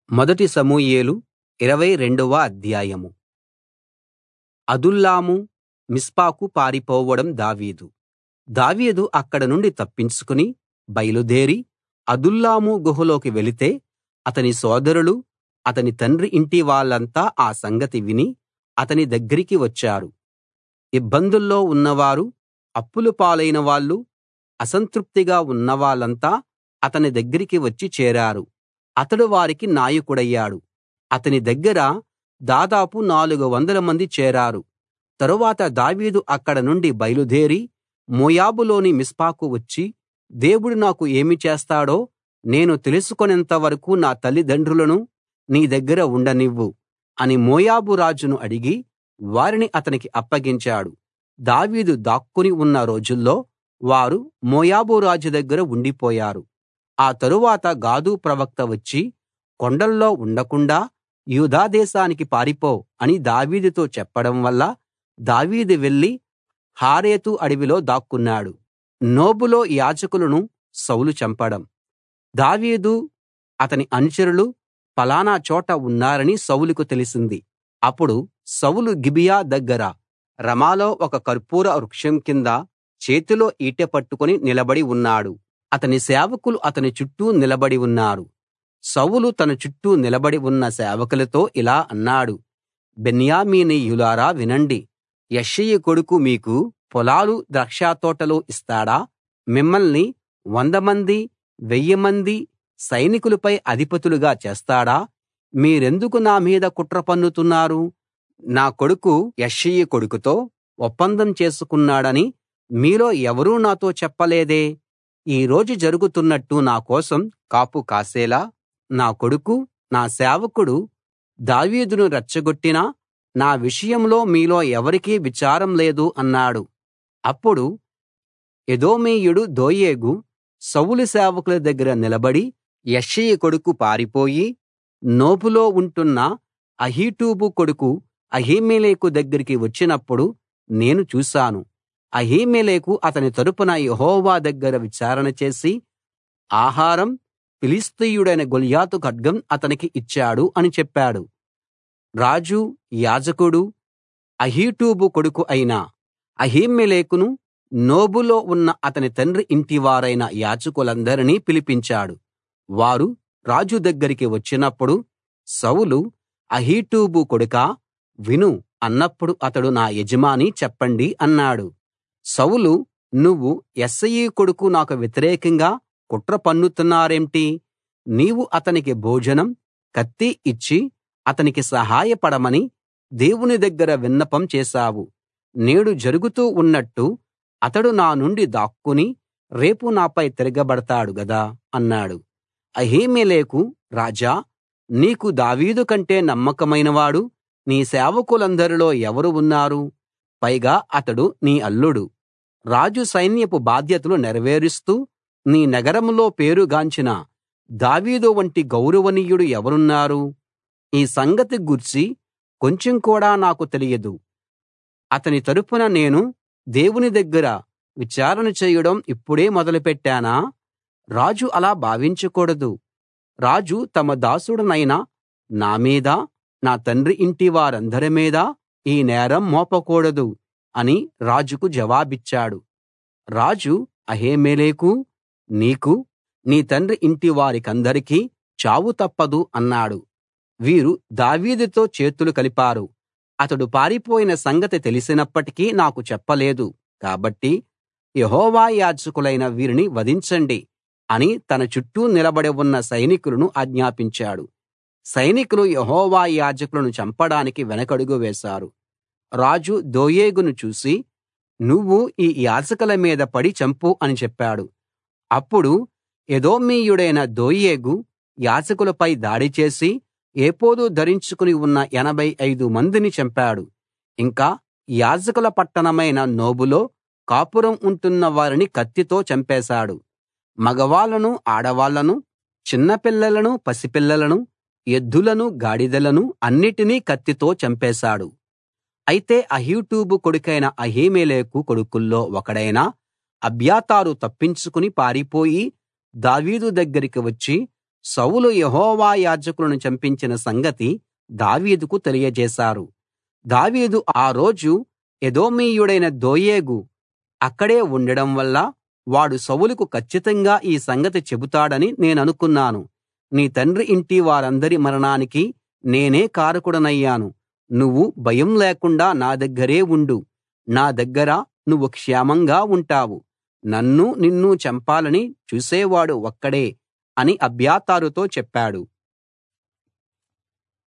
మొదటి సమూయేలు ఇరవై రెండవ అధ్యాయం అదుల్లాము మిస్పాకు పారిపోవడం దావీదు దావీదు అక్కడ నుండి తప్పించుకుని బయలుదేరి అదుల్లాము గుహలోకి వెళితే అతని సోదరులు అతని తండ్రి ఇంటి వాళ్ళంతా ఆ సంగతి విని అతని దగ్గరికి వచ్చారు ఇబ్బందుల్లో ఉన్నవారు అప్పుల పాలైన వాళ్ళు అసంతృప్తిగా ఉన్నవాళ్ళంతా అతని దగ్గరికి వచ్చి చేరారు అతడు వారికి నాయకుడయ్యాడు అతని దగ్గర దాదాపు నాలుగు వందలమంది చేరారు తరువాత దావీదు అక్కడ నుండి బయలుదేరి మోయాబులోని మిస్పాకు వచ్చి దేవుడు నాకు ఏమి చేస్తాడో నేను తెలుసుకొనేంత వరకూ నా తల్లిదండ్రులను నీ దగ్గర ఉండనివ్వు అని మోయాబు రాజును అడిగి వారిని అతనికి అప్పగించాడు దావీదు దాక్కుని ఉన్న రోజుల్లో వారు మోయాబు రాజు దగ్గర ఉండిపోయారు ఆ తరువాత గాదు ప్రవక్త వచ్చి కొండల్లో ఉండకుండా యూదా దేశానికి పారిపో అని దావీదుతో చెప్పడం వల్ల దావీదు వెళ్లి హారెతు అడవిలో దాక్కున్నాడు నోబులో యాజకులను సౌలు చంపడం దావీదు అతని అనుచరులు ఫలానా చోట ఉన్నారని సౌలుకు తెలిసింది అప్పుడు సౌలు గిబియా దగ్గర రమాలో ఒక కర్పూర వృక్షం కింద చేతిలో ఈటె పట్టుకుని నిలబడి ఉన్నాడు అతని సేవకులు అతని చుట్టూ నిలబడి ఉన్నారు సౌలు తన చుట్టూ నిలబడి ఉన్న సేవకులతో ఇలా అన్నాడు బెన్యామీనీయులారా వినండి యెష్షయి కొడుకు మీకు పొలాలు ద్రాక్షతోటలు ఇస్తాడా మిమ్మల్ని వందమంది వెయ్యిమంది సైనికులపై అధిపతులుగా చేస్తాడా మీరెందుకు నా మీద కుట్ర పన్నుతున్నారు నా కొడుకు యెష్షయి కొడుకుతో ఒప్పందం చేసుకున్నాడని మీలో ఎవరూ నాతో చెప్పలేదే ఈ రోజు జరుగుతున్నట్టు నా కోసం కాపు కాసేలా నా కొడుకు నా సేవకుడు దావీదును రెచ్చగొట్టినా నా విషయంలో మీలో ఎవరికీ విచారం లేదు అన్నాడు అప్పుడు ఎదోమీయుడు దోయేగు సౌలు సేవకుల దగ్గర నిలబడి యెష్షయి కొడుకు పారిపోయి నోబులో ఉంటున్న అహీటూబు కొడుకు అహీమెలెకు దగ్గరికి వచ్చినప్పుడు నేను చూశాను అహీమెలెకు అతని తరపున యెహోవా దగ్గర విచారణ చేసి ఆహారం ఫిలిష్తీయుడైన గొల్యాతు ఖడ్గం అతనికి ఇచ్చాడు అని చెప్పాడు రాజు యాజకుడు అహీటూబు కొడుకు అయిన అహీమెలెకును నోబులో ఉన్న అతని తండ్రి ఇంటివారైన యాజకులందరినీ పిలిపించాడు వారు రాజు దగ్గరికి వచ్చినప్పుడు సౌలు అహీటూబు కొడుకా విను అన్నప్పుడు అతడు నా యజమాని చెప్పండి అన్నాడు సౌలు నువ్వు యెష్షయి కొడుకు నాకు వ్యతిరేకంగా కుట్ర పన్నుతున్నారేంటి నీవు అతనికి భోజనం కత్తి ఇచ్చి అతనికి సహాయపడమని దేవుని దగ్గర విన్నపం చేశావు నేడు జరుగుతూ ఉన్నట్టు అతడు నా నుండి దాక్కుని రేపు నాపై తిరగబడతాడు గదా అన్నాడు అహీమెలెకు రాజా నీకు దావీదు కంటే నమ్మకమైనవాడు నీ సేవకులందరిలో ఎవరు ఉన్నారు పైగా అతడు నీ అల్లుడు రాజు సైన్యపు బాధ్యతలు నెరవేరుస్తూ నీ నగరంలో పేరుగాంచిన దావీదు వంటి గౌరవనీయుడు ఎవరున్నారు ఈ సంగతి గూర్చి కొంచెం కూడా నాకు తెలియదు అతని తరపున నేను దేవుని దగ్గర విచారణ చేయడం ఇప్పుడే మొదలుపెట్టానా రాజు అలా భావించకూడదు రాజు తమ దాసుడనైన నా మీద నా తండ్రి ఇంటి వారందరి మీద ఈ నేరం మోపకూడదు అని రాజుకు జవాబిచ్చాడు రాజు అహీమెలెకు నీకు నీ తండ్రి ఇంటి వారికందరికీ చావు తప్పదు అన్నాడు వీరు దావీదుతో చేతులు కలిపారు అతడు పారిపోయిన సంగతి తెలిసినప్పటికీ నాకు చెప్పలేదు కాబట్టి యెహోవా యాజకులైన వీరిని వధించండి అని తన చుట్టూ నిలబడి ఉన్న సైనికులను ఆజ్ఞాపించాడు సైనికులు యెహోవా యాజకులను చంపడానికి వెనకడుగు వేశారు రాజు దోయేగును చూసి నువ్వు ఈ యాజకుల మీద పడి చంపు అని చెప్పాడు అప్పుడు ఎదోమీయుడైన దోయేగు యాజకులపై దాడి చేసి ఏపోదు ధరించుకుని ఉన్న ఎనభై ఐదు మందిని చంపాడు ఇంకా యాజకుల పట్టణమైన నోబులో కాపురం ఉంటున్న వారిని కత్తితో చంపేశాడు మగవాళ్ళను ఆడవాళ్ళను చిన్నపిల్లలను పసిపిల్లలను ఎద్దులను గాడిదలను అన్నిటినీ కత్తితో చంపేశాడు అయితే అహీటూబు కొడుకైన అహీమెలెకు కొడుకుల్లో ఒకడైన అబ్యాతారు తప్పించుకుని పారిపోయి దావీదు దగ్గరికి వచ్చి సౌలు యెహోవా యాజకులను చంపించిన సంగతి దావీదుకు తెలియజేశారు దావీదు ఆ రోజు ఎదోమీయుడైన దోయేగు అక్కడే ఉండడం వల్ల వాడు సౌలుకు కచ్చితంగా ఈ సంగతి చెబుతాడని నేననుకున్నాను నీ తండ్రి ఇంటి వారందరి మరణానికి నేనే కారకుడనయ్యాను నువ్వు భయం లేకుండా నా దగ్గరే ఉండు నా దగ్గర నువ్వు క్షేమంగా ఉంటావు నన్ను నిన్ను చంపాలని చూసేవాడు ఒక్కడే అని అబ్యాతారుతో చెప్పాడు